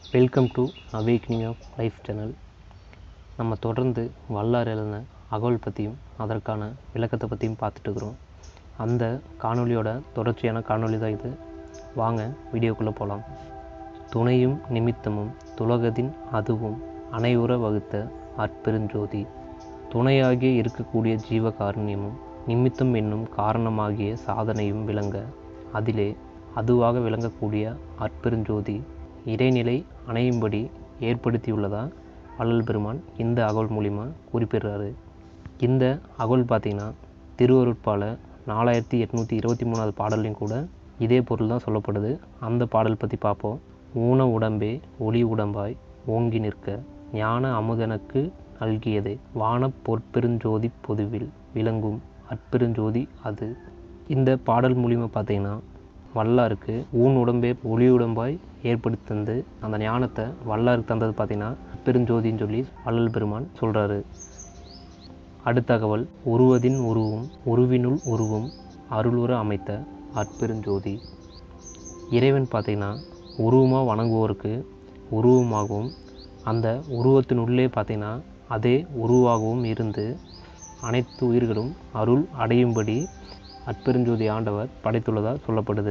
welcome to awakening of life channel நம்ம தொடர்ந்து வல்லார் எழுதின அகவல் பற்றியும் அதற்கான விளக்கத்தை பற்றியும் பார்த்துட்டு இருக்கிறோம் அந்த காணொளியோட தொடர்ச்சியான காணொளி தான் இது வாங்க வீடியோக்குள்ளே போகலாம் துணையும் நிமித்தமும் துலகத்தின் அதுவும் அனைவுற வகுத்த அற்பெருஞ்சோதி துணையாகிய இருக்கக்கூடிய ஜீவகாருண்யமும் நிமித்தம் என்னும் காரணமாகிய சாதனையும் விளங்க அதிலே அதுவாக விளங்கக்கூடிய அற்பெருஞ்சோதி இறைநிலை அணையும்படி ஏற்படுத்தியுள்ளதா வள்ளல் பெருமான் இந்த அகவல் மூலிமா குறிப்பிடுறாரு இந்த அகவல் பார்த்திங்கன்னா திருவருட்பால நாலாயிரத்தி எட்நூற்றி இருபத்தி மூணாவது பாடல்லையும் கூட இதே பொருள் தான் சொல்லப்படுது அந்த பாடல் பற்றி பார்ப்போம் ஊன உடம்பே ஒளி உடம்பாய் ஓங்கி நிற்க ஞான அமுதனுக்கு நல்கியதே வானப் பொற்பெருஞ்சோதி பொதுவில் விளங்கும் அற்பெருஞ்சோதி அது இந்த பாடல் மூலிமா பார்த்தீங்கன்னா வல்லாருக்கு ஊன் உடம்பே ஒளி உடம்பாய் ஏற்படுத்தி தந்து அந்த ஞானத்தை வல்லாருக்கு தந்தது பார்த்தீங்கன்னா பெருஞ்சோதின்னு சொல்லி வள்ளல் பெருமான் சொல்கிறாரு அடுத்த தகவல் உருவதின் உருவும் உருவினுள் உருவும் அருளுற அமைத்த அற்பெருஞ்சோதி இறைவன் பார்த்தீங்கன்னா உருவமாக வணங்குவோருக்கு உருவமாகவும் அந்த உருவத்தினுள்ளே பார்த்தீங்கன்னா அதே உருவாகவும் இருந்து அனைத்து உயிர்களும் அருள் அடையும்படி அற்பெருஞ்சோதி ஆண்டவர் படைத்துள்ளதாக சொல்லப்படுது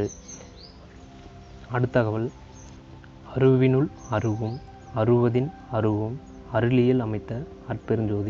அடுத்த தகவல் அருவினுள் அருவும் அருவதின் அருவும் அருளியல் அமைத்த அற்பெருஞ்சோதி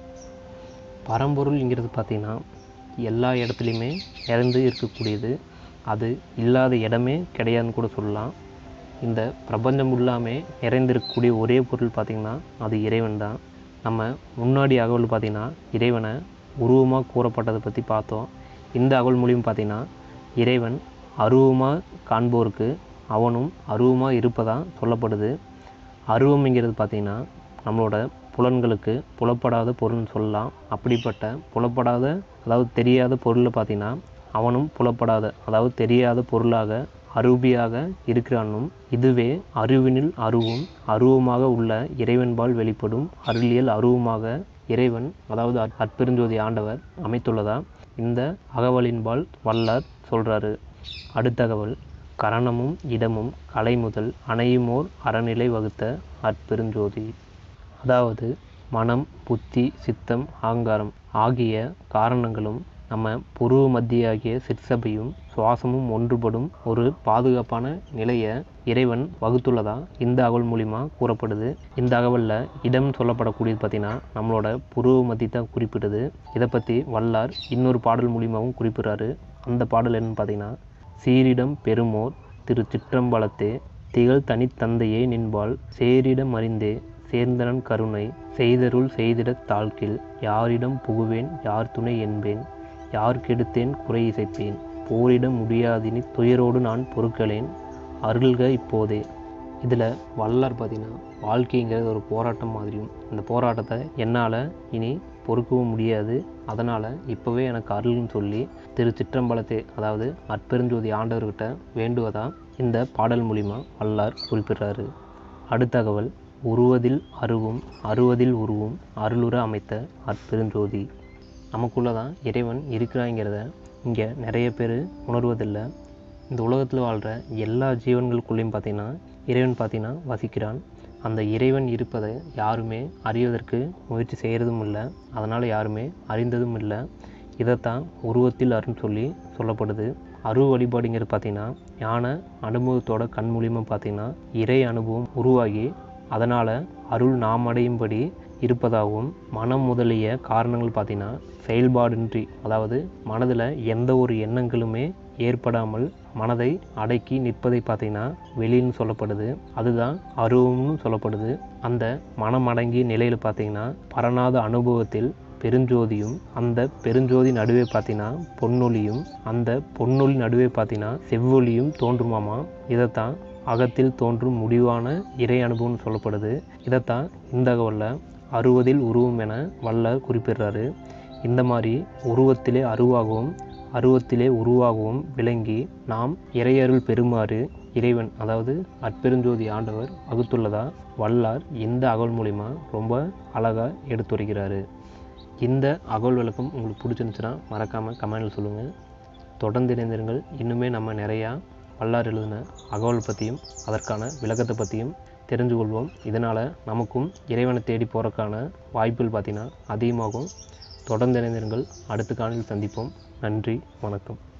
பரம்பொருள்ங்கிறது பார்த்திங்கன்னா எல்லா இடத்துலையுமே நிறைந்து இருக்கக்கூடியது அது இல்லாத இடமே கிடையாதுன்னு கூட சொல்லலாம் இந்த பிரபஞ்சம் இல்லாமல் நிறைந்திருக்கக்கூடிய ஒரே பொருள் பார்த்திங்கன்னா அது இறைவன் தான் நம்ம முன்னாடி அகவல் பார்த்திங்கன்னா இறைவனை உருவமாக கூறப்பட்டதை பற்றி பார்த்தோம் இந்த அகவல் மூலியம் பார்த்திங்கன்னா இறைவன் அருவமாக காண்போருக்கு அவனும் அருவமாக இருப்பதாக சொல்லப்படுது அருவம்ங்கிறது பார்த்திங்கன்னா நம்மளோட புலன்களுக்கு புலப்படாத பொருள்னு சொல்லலாம் அப்படிப்பட்ட புலப்படாத அதாவது தெரியாத பொருளை பார்த்திங்கன்னா அவனும் புலப்படாத அதாவது தெரியாத பொருளாக அரூபியாக இருக்கிறானும் இதுவே அறிவினில் அருவும் அருவமாக உள்ள இறைவன்பால் வெளிப்படும் அருளியல் அருவமாக இறைவன் அதாவது அற்பெருஞ்சோதி ஆண்டவர் அமைத்துள்ளதா இந்த அகவலின்பால் வல்லார் சொல்கிறாரு அடுத்தகவல் கரணமும் இடமும் கலை முதல் அணையுமோர் அறநிலை வகுத்த அற்பெருஞ்சோதி அதாவது மனம் புத்தி சித்தம் ஆங்காரம் ஆகிய காரணங்களும் நம்ம புருவ மத்தியாகிய சிற்சபையும் சுவாசமும் ஒன்றுபடும் ஒரு பாதுகாப்பான நிலையை இறைவன் வகுத்துள்ளதா இந்த அகவல் மூலிமா கூறப்படுது இந்த அகவலில் இடம் சொல்லப்படக்கூடியது பார்த்திங்கன்னா நம்மளோட புருவ மத்தி தான் குறிப்பிடுது இதை பற்றி வல்லார் இன்னொரு பாடல் மூலியமாகவும் குறிப்பிடுறாரு அந்த பாடல் என்னன்னு பார்த்தீங்கன்னா சீரிடம் பெருமோர் திரு சிற்றம்பலத்தே திகழ் தனித்தந்தையே நின்பால் சேரிடம் அறிந்தே சேர்ந்தனன் கருணை செய்தருள் செய்திடத் தாழ்கில் யாரிடம் புகுவேன் யார் துணை என்பேன் யார் கெடுத்தேன் குறை இசைப்பேன் போரிடம் முடியாதினி துயரோடு நான் பொறுக்கலேன் அருள்க இப்போதே இதில் வல்லார் பார்த்திங்கன்னா வாழ்க்கைங்கிறது ஒரு போராட்டம் மாதிரியும் இந்த போராட்டத்தை என்னால் இனி பொறுக்கவும் முடியாது அதனால் இப்போவே எனக்கு அருள்னு சொல்லி திரு சிற்றம்பலத்தே அதாவது அற்பெருஞ்சோதி ஆண்டவர்கிட்ட வேண்டுவதா இந்த பாடல் மூலிமா வல்லார் குறிப்பிடுறாரு அடுத்த தகவல் உருவதில் அருவும் அருவதில் உருவும் அருளுற அமைத்த அற்பெருஞ்சோதி நமக்குள்ளே தான் இறைவன் இருக்கிறாங்கிறத இங்கே நிறைய பேர் உணர்வதில்லை இந்த உலகத்தில் வாழ்கிற எல்லா ஜீவன்களுக்குள்ளேயும் பார்த்திங்கன்னா இறைவன் பார்த்திங்கன்னா வசிக்கிறான் அந்த இறைவன் இருப்பதை யாருமே அறிவதற்கு முயற்சி செய்கிறதும் இல்லை அதனால் யாருமே அறிந்ததும் இல்லை இதைத்தான் உருவத்தில் அருன்னு சொல்லி சொல்லப்படுது அருவ வழிபாடுங்கிறது பார்த்திங்கன்னா ஞான அனுபவத்தோட கண் மூலியமாக பார்த்திங்கன்னா இறை அனுபவம் உருவாகி அதனால் அருள் நாம் அடையும்படி இருப்பதாகவும் மனம் முதலிய காரணங்கள் பார்த்திங்கன்னா செயல்பாடின்றி அதாவது மனதில் எந்த ஒரு எண்ணங்களுமே ஏற்படாமல் மனதை அடக்கி நிற்பதை பார்த்திங்கன்னா வெளின்னு சொல்லப்படுது அதுதான் அருவம்னு சொல்லப்படுது அந்த மனம் அடங்கிய நிலையில் பார்த்திங்கன்னா பரநாத அனுபவத்தில் பெருஞ்சோதியும் அந்த பெருஞ்சோதி நடுவே பார்த்தீங்கன்னா பொன்னொழியும் அந்த பொன்னொழி நடுவே பார்த்தீங்கன்னா செவ்வொழியும் தோன்றுமாமா இதைத்தான் அகத்தில் தோன்றும் முடிவான இறை அனுபவம்னு சொல்லப்படுது இதைத்தான் இந்த தகவலில் அறுவதில் உருவம் என வல்ல குறிப்பிடுறாரு இந்த மாதிரி உருவத்திலே அருவாகவும் அருவத்திலே உருவாகவும் விளங்கி நாம் இறையருள் பெறுமாறு இறைவன் அதாவது அற்பெருஞ்சோதி ஆண்டவர் வகுத்துள்ளதா வல்லார் இந்த அகவல் மூலிமா ரொம்ப அழகாக எடுத்துரைக்கிறாரு இந்த அகவல் விளக்கம் உங்களுக்கு பிடிச்சிருந்துச்சுன்னா மறக்காமல் கமெண்டில் சொல்லுங்கள் தொடர்ந்து இணைந்திருங்கள் இன்னுமே நம்ம நிறையா வல்லார் எழுதின அகவல் பற்றியும் அதற்கான விளக்கத்தை பற்றியும் தெரிஞ்சு கொள்வோம் இதனால் நமக்கும் இறைவனை தேடி போகிறக்கான வாய்ப்புகள் பார்த்திங்கன்னா அதிகமாகும் தொடர்ந்து இணைந்திருங்கள் அடுத்த காணொலியில் சந்திப்போம் நன்றி வணக்கம்